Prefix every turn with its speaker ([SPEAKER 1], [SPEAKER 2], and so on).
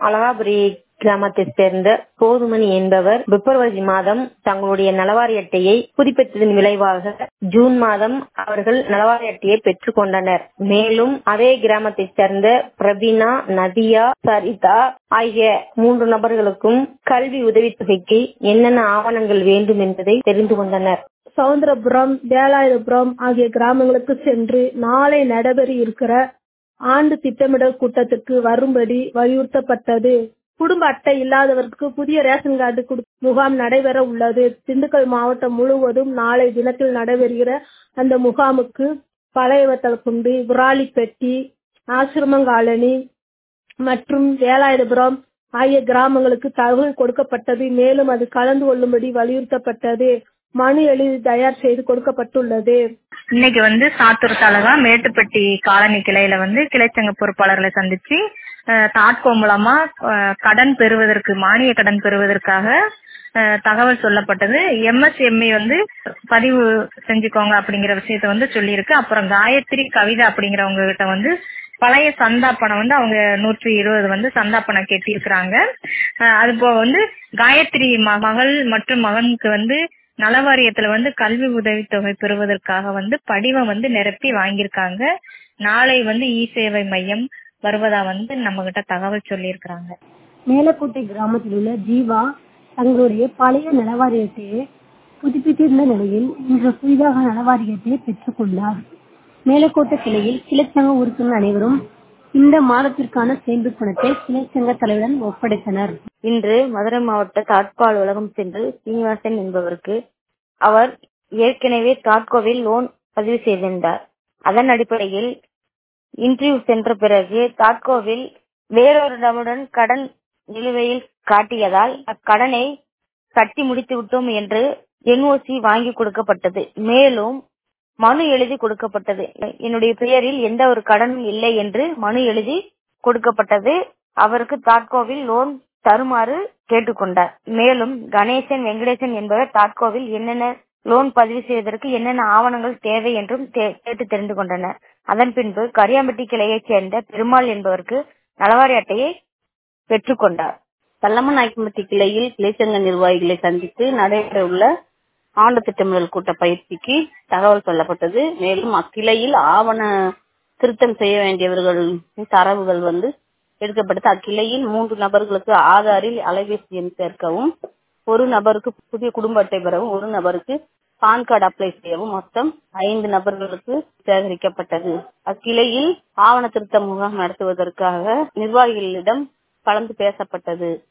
[SPEAKER 1] அழகாபுரி கிராமத்தைச் சேர்ந்த போதுமணி என்பவர் பிப்ரவரி மாதம் தங்களுடைய நலவாரி அட்டையை புதுப்பித்ததன் விளைவாக ஜூன் மாதம் அவர்கள் நலவாரி அட்டையை பெற்றுக் கொண்டனர் மேலும் அதே கிராமத்தைச் சேர்ந்த பிரபீனா நதியா சரிதா ஆகிய மூன்று நபர்களுக்கும் கல்வி உதவித்தொகைக்கு என்னென்ன ஆவணங்கள் வேண்டும் என்பதை தெரிந்து கொண்டனர்
[SPEAKER 2] சவுந்தரபுரம் வேலாயுதபுரம் ஆகிய கிராமங்களுக்கு சென்று நாளை நடைபெற இருக்கிற ஆண்டு திட்டமிடல் கூட்டத்திற்கு வரும்படி வலியுறுத்தப்பட்டது குடும்ப அட்டை இல்லாதவருக்கு புதிய ரேஷன் கார்டு முகாம் நடைபெற உள்ளது திண்டுக்கல் மாவட்டம் முழுவதும் நாளை தினத்தில் நடைபெறுகிற அந்த முகாமுக்கு பழையவத்தலக்குண்டு விராலிப்பட்டி ஆசிரமங்காலனி மற்றும் வேலாயுதபுரம் ஆகிய கிராமங்களுக்கு தகவல் கொடுக்கப்பட்டது மேலும் அது கலந்து கொள்ளும்படி வலியுறுத்தப்பட்டது மனு எழுதி தயார் செய்து கொடுக்கப்பட்டுள்ளது
[SPEAKER 3] இன்னைக்கு வந்து சாத்தூர் தாலுகா மேட்டுப்பட்டி காலனி கிளையில வந்து கிளைச்சங்க பொறுப்பாளர்களை சந்திச்சு தாட்கோ மூலமா கடன் பெறுவதற்கு மானிய கடன் பெறுவதற்காக தகவல் சொல்லப்பட்டது எம்எஸ்எம்இ வந்து பதிவு செஞ்சுக்கோங்க அப்படிங்கிற விஷயத்த வந்து சொல்லியிருக்கு அப்புறம் காயத்ரி கவிதா அப்படிங்கிறவங்க கிட்ட வந்து பழைய சந்தா பணம் வந்து அவங்க நூற்றி இருபது வந்து சந்தா பணம் கட்டியிருக்கிறாங்க அது போக வந்து காயத்ரி மகள் மற்றும் மகனுக்கு வந்து நலவாரியத்துல வந்து கல்வி உதவித்தொகை பெறுவதற்காக வந்து படிவம் வந்து நிரப்பி வாங்கியிருக்காங்க நாளை வந்து இ சேவை மையம் வருவதா வந்து நம்ம கிட்ட தகவல் சொல்லியிருக்கிறாங்க
[SPEAKER 4] மேலக்கோட்டை கிராமத்தில் உள்ள ஜீவா தங்களுடைய பழைய நலவாரியத்தையே புதுப்பித்திருந்த நிலையில் இன்று புதிதாக நலவாரியத்தை பெற்றுக் கொண்டார் மேலக்கோட்டை கிளையில் கிளைச்சங்க உறுப்பினர் அனைவரும் இந்த மாதத்திற்கான சேமிப்பு பணத்தை கிளைச்சங்க தலைவரிடம் ஒப்படைத்தனர்
[SPEAKER 1] இன்று மதுரை மாவட்ட தாட்கோ அலுவலகம் சென்று சீனிவாசன் என்பவருக்கு அவர் ஏற்கனவே தாட்கோவில் லோன் பதிவு செய்திருந்தார் அதன் அடிப்படையில் இன்டர்வியூ சென்ற பிறகு தாட்கோவில் வேறொரு நபருடன் கடன் நிலுவையில் காட்டியதால் அக்கடனை கட்டி முடித்து விட்டோம் என்று என்ஓசி வாங்கி கொடுக்கப்பட்டது மேலும் மனு எழுதி கொடுக்கப்பட்டது என்னுடைய பெயரில் எந்த ஒரு கடனும் இல்லை என்று மனு எழுதி கொடுக்கப்பட்டது அவருக்கு தாட்கோவில் லோன் தருமாறு கேட்டுக்கொண்டார் மேலும் கணேசன் வெங்கடேசன் என்பவர் தாட்கோவில் என்னென்ன லோன் பதிவு செய்வதற்கு என்னென்ன ஆவணங்கள் தேவை என்றும் கேட்டு தெரிந்து கொண்டனர் அதன் பின்பு கரியாம்பட்டி கிளையைச் சேர்ந்த பெருமாள் என்பவருக்கு நலவாரி அட்டையை பெற்றுக்கொண்டார்
[SPEAKER 5] கல்லம்மன் நாயக்கம்பட்டி கிளையில் கிளைச்சங்க நிர்வாகிகளை சந்தித்து நடைபெற உள்ள ஆண்டு திட்டமிடல் கூட்ட பயிற்சிக்கு தகவல் சொல்லப்பட்டது மேலும் அக்கிளையில் ஆவண திருத்தம் செய்ய வேண்டியவர்கள் தரவுகள் வந்து எடுக்கப்பட்டது அக்கிளையில் மூன்று நபர்களுக்கு ஆதாரில் அலைபேசி எண் சேர்க்கவும் ஒரு நபருக்கு புதிய குடும்ப அட்டை பெறவும் ஒரு நபருக்கு பான் கார்டு அப்ளை செய்யவும் மொத்தம் ஐந்து நபர்களுக்கு சேகரிக்கப்பட்டது அக்கிளையில் ஆவண திருத்த முகாம் நடத்துவதற்காக நிர்வாகிகளிடம் கலந்து பேசப்பட்டது